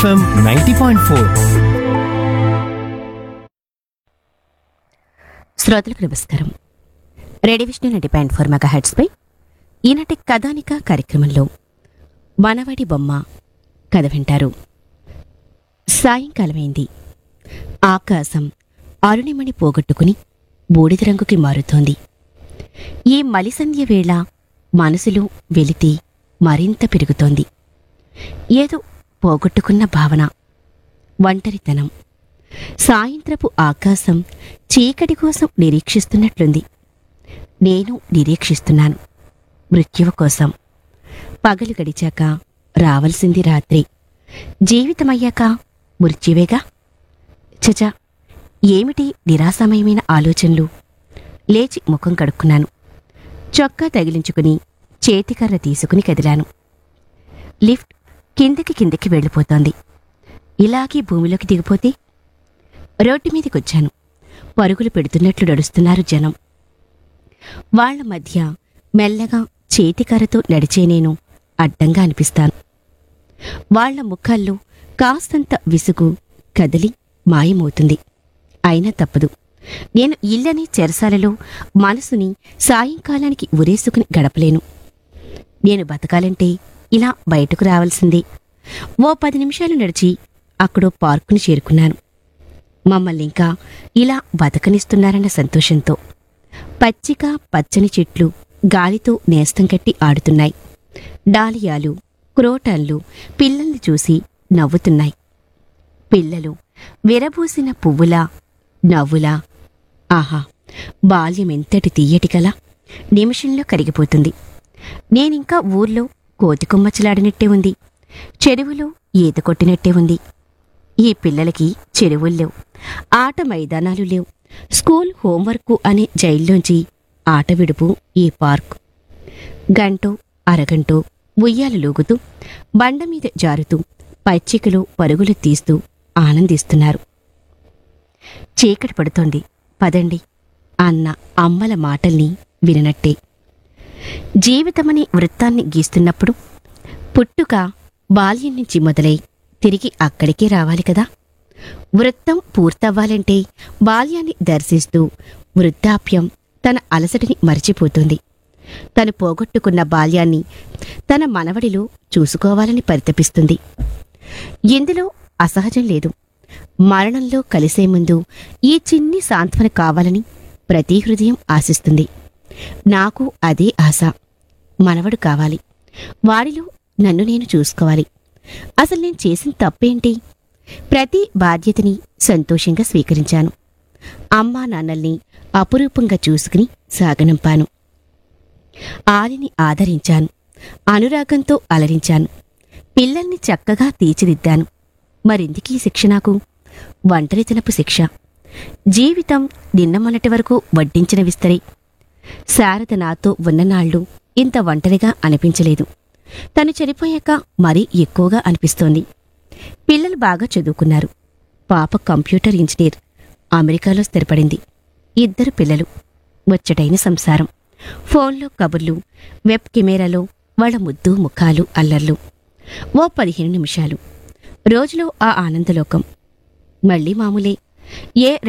FM ninety point four శ్రోతలకు నమస్కారం radio Vishnu నటి పాయింట్ ఫోర్ మెగా హెడ్స్పై ఈనాటి కథానిక కార్యక్రమంలో మనవడి బొమ్మ కథ వింటారు సాయంకాలమైంది ఆకాశం అరుణిమణి పోగొట్టుకుని బూడిద రంగుకి మారుతోంది ఈ మలిసంధ్య వేళ మనసులో వెలితి మరింత పెరుగుతోంది ఏదో పోగొట్టుకున్న భావన ఒంటరితనం సాయంత్రపు ఆకాశం చీకటి కోసం నిరీక్షిస్తున్నట్లుంది నేను నిరీక్షిస్తున్నాను మృత్యువు కోసం పగలు గడిచాక రావలసింది రాత్రి జీవితమయ్యాక మృత్యువేగా చచ ఏమిటి నిరాశమయమైన ఆలోచనలు లేచి ముఖం కడుక్కున్నాను చొక్కా తగిలించుకుని చేతికర్ర తీసుకుని కదిలాను లిఫ్ట్ కిందకి కిందకి వెళ్ళిపోతోంది ఇలాగే భూమిలోకి దిగిపోతే రోడ్డు మీదకొచ్చాను పరుగులు పెడుతున్నట్లు నడుస్తున్నారు జనం వాళ్ళ మధ్య మెల్లగా చేతికర్రతో నడిచే నేను అడ్డంగా అనిపిస్తాను వాళ్ళ ముఖాల్లో కాస్తంత విసుగు కదిలి మాయమవుతుంది అయినా తప్పదు నేను ఇల్లని చెరసాలలో మనసుని సాయంకాలానికి ఉరేసుకుని గడపలేను నేను బతకాలంటే ఇలా బయటకు రావాల్సిందే ఓ పది నిమిషాలు నడిచి అక్కడో పార్కుని చేరుకున్నాను మమ్మల్ని ఇంకా ఇలా బతకనిస్తున్నారన్న సంతోషంతో పచ్చిక పచ్చని చెట్లు గాలితో నేస్తం కట్టి ఆడుతున్నాయి డాలియాలు క్రోటాన్లు పిల్లల్ని చూసి నవ్వుతున్నాయి పిల్లలు విరబూసిన పువ్వులా నవ్వులా ఆహా బాల్యమెంతటి తీయటి కల నిమిషంలో కరిగిపోతుంది నేనింకా ఊర్లో కోతికొమ్మచ్చలాడినట్టే ఉంది చెరువులో ఈత కొట్టినట్టే ఉంది ఈ పిల్లలకి చెరువులు లేవు ఆట మైదానాలు లేవు స్కూల్ హోంవర్క్ అనే జైల్లోంచి ఆట విడుపు ఈ పార్క్ గంటో అరగంటో ఉయ్యాలు లూగుతూ బండ మీద జారుతూ పచ్చికలు పరుగులు తీస్తూ ఆనందిస్తున్నారు చీకటి పడుతోంది పదండి అన్న అమ్మల మాటల్ని విననట్టే జీవితమనే వృత్తాన్ని గీస్తున్నప్పుడు పుట్టుక బాల్యం నుంచి మొదలై తిరిగి అక్కడికే రావాలి కదా వృత్తం పూర్తవ్వాలంటే బాల్యాన్ని దర్శిస్తూ వృద్ధాప్యం తన అలసటిని మరిచిపోతుంది తను పోగొట్టుకున్న బాల్యాన్ని తన మనవడిలో చూసుకోవాలని పరితపిస్తుంది ఇందులో అసహజం లేదు మరణంలో కలిసే ముందు ఈ చిన్ని సాంత్వన కావాలని ప్రతి హృదయం ఆశిస్తుంది నాకు అదే ఆశ మనవడు కావాలి వాడిలో నన్ను నేను చూసుకోవాలి అసలు నేను చేసిన తప్పేంటి ప్రతి బాధ్యతని సంతోషంగా స్వీకరించాను అమ్మా నాన్నల్ని అపురూపంగా చూసుకుని సాగనంపాను ఆలిని ఆదరించాను అనురాగంతో అలరించాను పిల్లల్ని చక్కగా తీర్చిదిద్దాను మరెందుకీ శిక్ష నాకు ఒంటరితనపు శిక్ష జీవితం నిన్న మొన్నటి వరకు వడ్డించిన విస్తరి శారద నాతో ఉన్ననాళ్ళు ఇంత ఒంటరిగా అనిపించలేదు తను చనిపోయాక మరీ ఎక్కువగా అనిపిస్తోంది పిల్లలు బాగా చదువుకున్నారు పాప కంప్యూటర్ ఇంజనీర్ అమెరికాలో స్థిరపడింది ఇద్దరు పిల్లలు ముచ్చటైన సంసారం ఫోన్లో కబుర్లు వెబ్ కెమెరాలో వాళ్ళ ముద్దు ముఖాలు అల్లర్లు ఓ పదిహేను నిమిషాలు రోజులో ఆ ఆనందలోకం మళ్ళీ మామూలే ఏ